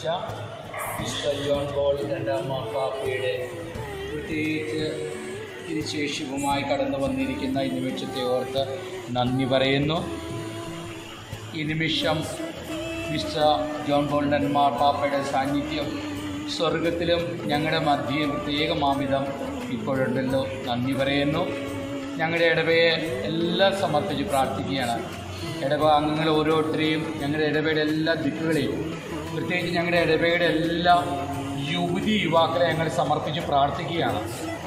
mister John Paul രണ്ടാം മാപ്പാപ്പയുടെ പ്രത്യേകിച്ച് തിരുശേഷിവുമായി കടന്നു വന്നിരിക്കുന്ന ഈ നിമിഷത്തെ ഓർത്ത് നന്ദി പറയുന്നു ഈ നിമിഷം മിസ്റ്റർ ജോൺ ബോൾഡൻ മാർപ്പാപ്പയുടെ സാന്നിധ്യം സ്വർഗത്തിലും ഞങ്ങളുടെ മധ്യേ പ്രത്യേകമാമിതം ഇപ്പോഴുണ്ടല്ലോ നന്ദി പറയുന്നു ഞങ്ങളുടെ ഇടവയെ എല്ലാം സമർപ്പിച്ച് പ്രാർത്ഥിക്കുകയാണ് ഇടവ അംഗങ്ങൾ ഓരോരുത്തരെയും ഞങ്ങളുടെ ഇടവയുടെ എല്ലാ ദിക്കുകളെയും പ്രത്യേകിച്ച് ഞങ്ങളുടെ ഇടവയുടെ എല്ലാ യുവതി യുവാക്കളെ ഞങ്ങൾ സമർപ്പിച്ച് പ്രാർത്ഥിക്കുകയാണ്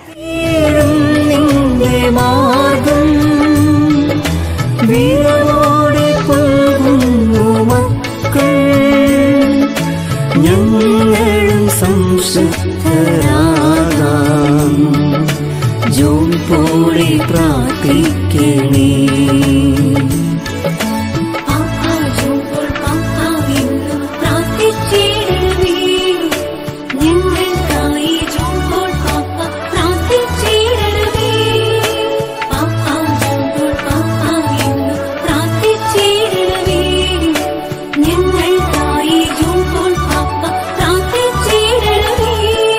നിന്റെ മാർഗം വീരമോടെ പോകുന്നു മക്കൾ ഞങ്ങളും സംശുദ്ധരാകാം ജോൺ പോലെ പ്രാർത്ഥിക്കണേ പാപ്പാ ജോപ്പോൾ പാപ്പാ എന്നും പ്രാർത്ഥിച്ചിടവേ ഞങ്ങൾക്കായി ജോപ്പോൾ പാപ്പാ പ്രാർത്ഥിച്ചിടവേ പാപ്പാ ജോപ്പോൾ പാപ്പാ എന്നും പ്രാർത്ഥിച്ചിടവേ ഞങ്ങൾക്കായി ജോപ്പോൾ പാപ്പാ പ്രാർത്ഥിച്ചിടവേ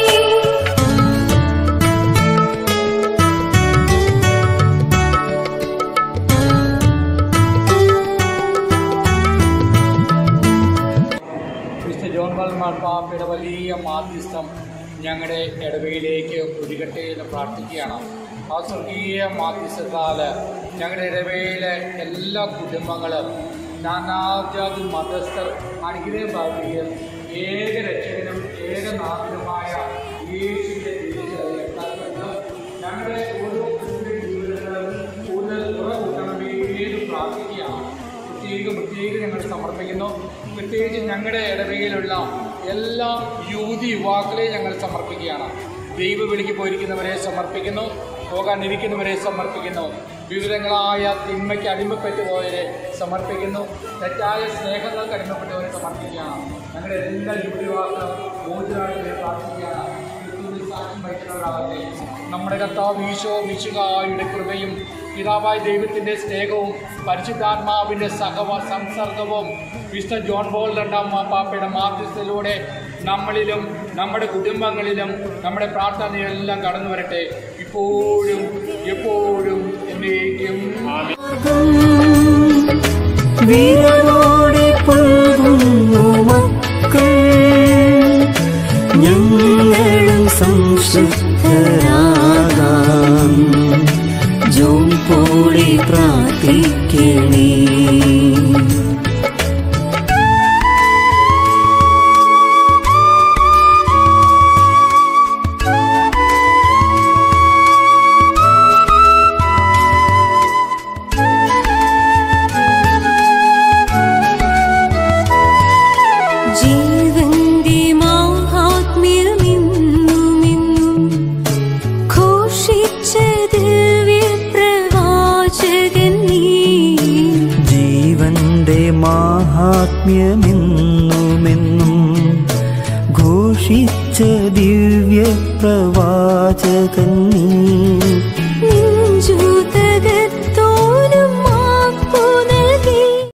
മിസ്റ്റർ ജോൺ ബോൾ മാർപ്പാപ്പയുടെ വലിയ മാധ്യസ്ഥം ഞങ്ങളുടെ ഇടവയിലേക്ക് ഒഴുകട്ടെ എന്ന് പ്രാർത്ഥിക്കുകയാണ് ആ സ്വർഗീയ മാധ്യസ്ഥത്താൽ ഞങ്ങളുടെ ഇടവയിലെ എല്ലാ കുടുംബങ്ങളും നാനാജാതി മതസ്ഥർ അനുഗ്രഹം ഭാവിയും ഏക രക്ഷകനും ഏകനാഥനുമായ യേശുവിന്റെ തിരിച്ചറിയപ്പെട്ട ഞങ്ങളുടെ ഓരോ ജീവിതങ്ങളും കൂടുതൽ ഉറകൂട്ടണമേ എന്ന് പ്രാർത്ഥിക്കുകയാണ് പ്രത്യേകം പ്രത്യേകം ഞങ്ങൾ സമർപ്പിക്കുന്നു പ്രത്യേകിച്ച് ഞങ്ങളുടെ ഇടവകയിലുള്ള എല്ലാ യുവതി യുവാക്കളെയും ഞങ്ങൾ സമർപ്പിക്കുകയാണ് ദൈവ വിളിക്ക് പോയിരിക്കുന്നവരെ സമർപ്പിക്കുന്നു പോകാനിരിക്കുന്നവരെ സമർപ്പിക്കുന്നു വിവിധങ്ങളായ തിന്മയ്ക്ക് അടിമപ്പെട്ടു പോയവരെ സമർപ്പിക്കുന്നു തെറ്റായ സ്നേഹങ്ങൾക്ക് അടിമപ്പെട്ടവരെ സമർപ്പിക്കുകയാണ് ഞങ്ങളുടെ എല്ലാ യുവതി യുവാക്കളും മോചനായിട്ട് പ്രാർത്ഥിക്കുകയാണ് ക്രിസ്തുവിൽ സാക്ഷ്യം വഹിക്കുന്നവരാകട്ടെ നമ്മുടെ കർത്താവ് ഈശോ മിശുകായുടെ കൃപയും പിതാവായ ദൈവത്തിൻ്റെ സ്നേഹവും പരിശുദ്ധാത്മാവിൻ്റെ സഹവ സംസർഗവും വിശുദ്ധ ജോൺ ബോൾ രണ്ടാം മാപ്പാപ്പയുടെ മാധ്യസ്ഥയിലൂടെ നമ്മളിലും നമ്മുടെ കുടുംബങ്ങളിലും നമ്മുടെ പ്രാർത്ഥനയെല്ലാം കടന്നു വരട്ടെ ഇപ്പോഴും എപ്പോഴും എന്നേക്കും വീരമോടെ പോകുന്നു മക്കൾ ഞങ്ങളും സംശുദ്ധരാകാം ജോൺ പോലെ പ്രാർത്ഥിക്കണേ ജീവന്റെ മാഹാത്മ്യമെന്നുമെന്നും ഘോഷിച്ച ദിവ്യപ്രവാചകൻ നീ ജീവന്റെ മാഹാത്മ്യമെന്നുമെന്നും ഘോഷിച്ച ദിവ്യ പ്രവാചകൻ നീ